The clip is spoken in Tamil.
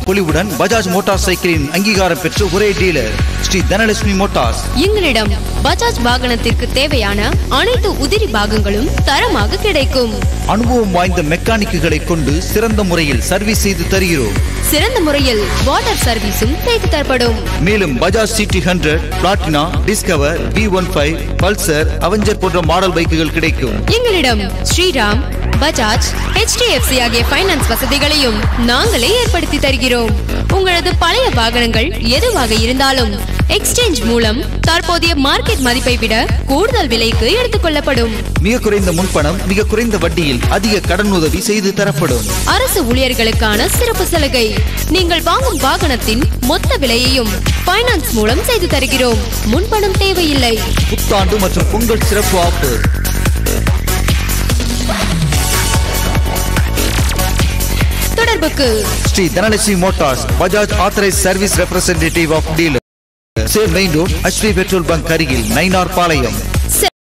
பொலிவுடன் பஜாஜ் மோட்டார் சைக்கிளின் அங்கீகாரம் பெற்ற ஒரே டீலர் ஸ்ரீ தனலட்சுமி மோட்டார்ஸ் எங்களிடம் பஜாஜ் வாகனத்திற்கு தேவையான அனைத்து உதிரி பாகங்களும் தரமாக கிடைக்கும் அனுபவம் வாய்ந்த மெக்கானிக்குகளை கொண்டு சிறந்த முறையில் சர்வீஸ் செய்து தருகிறோம் சிறந்த முறையில் வாட்டர் சர்வீஸும் செய்து தரப்படும் மேலும் Bajaj city hundred Platina Discover V one five Pulsar Avenger போன்ற மாடல் பைக்குகள் கிடைக்கும் எங்களிடம் ஸ்ரீராம் பஜாஜ் HDFC ஆகிய ஃபைனான்ஸ் வசதிகளையும் நாங்களே ஏற்படுத்தி தருகிறோம் உங்களது பழைய வாகனங்கள் எதுவாக இருந்தாலும் எக்ஸ்சேஞ்ச் மூலம் தற்போதைய மார்க்கெட் மதிப்பை விட கூடுதல் விலைக்கு எடுத்துக் கொள்ளப்படும் மிக குறைந்த முன்பணம் மிக குறைந்த வட்டியில் அதிக கடன் உதவி செய்து தரப்படும் அரசு ஊழியர்களுக்கான சிறப்பு சலுகை நீங்கள் வாங்கும் வாகனத்தின் மொத்த விலையையும் ஃபைனான்ஸ் மூலம் செய்து தருகிறோம் முன்பணம் தேவையில்லை புத்தாண்டு மற்றும் பொங்கல் சிறப்பு ஆஃபர் தொடர்புக்கு Sri Dhanalakshmi motors Bajaj authorised service representative of dealer சேர் main road HD petrol bunk அருகில் நைனார் பாளையம்